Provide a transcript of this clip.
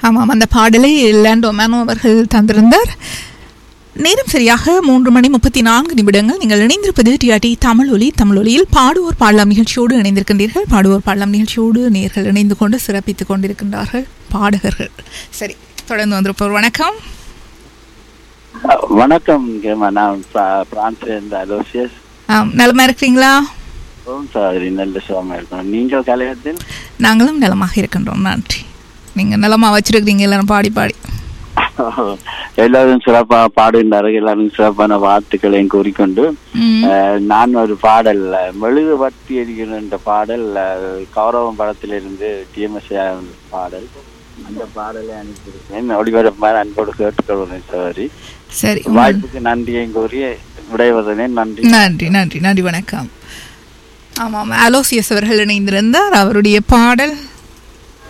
ஆமாம் அந்த பாடலை லேண்டோ மேனோ அவர்கள் தந்திருந்தார் நேரம் சரியாக மூன்று மணி முப்பத்தி நான்கு நிமிடங்கள் நீங்கள் இணைந்திருப்பது டிஆர்டி தமிழ் ஒலி தமிழ் ஒலியில் பாடுவோர் பாடலாம் நிகழ்ச்சியோடு இணைந்திருக்கின்றீர்கள் பாடுவோர் பாடலாம் நிகழ்ச்சியோடு நேர்கள் இணைந்து கொண்டு சிறப்பித்துக் கொண்டிருக்கின்றார்கள் பாடகர்கள் சரி தொடர்ந்து வந்திருப்போர் வணக்கம் அஹ் வணக்கம் கேமா நான் பிர- பிரான்ஸ்ல இருந்து அலோசியஸ் ஆம், நலமா இருக்கிறீங்களா ஓம் சகோதரி நல்ல சுகமா இருக்கணும் நீங்கள் கலையத்தில் நாங்களும் நலமாக இருக்கின்றோம் நன்றி நீங்கள் நலமா வச்சிருக்கிறீங்க எல்லாரும் பாடி பாடி எல்லாரும் சிறப்பா பாடுகின்றார்கள் எல்லாரும் சிறப்பான வாழ்த்துக்களையும் கூறிக்கொண்டு ம், அஹ், நான் ஒரு பாடல் அஹ், மெழுகு வட்டி எரிகிற என்ற பாடல் அஹ், கௌரவம் படத்திலிருந்து டிஎம்எஸ் பாடல் அந்த பாடலை அனுப்பியிருக்கேன் ஒளிபரப்பாக அன்போடு கேட்டுக்கொள்கிறேன் சகோதரி சரி உங்கள்- வாய்ப்புக்கு நன்றியையும் கூறி விடைவதனே நன்றி நன்றி நன்றி நன்றி வணக்கம் ஆமாம் அலோசியஸ் அவர்கள் இணைந்திருந்தார் அவருடைய பாடல்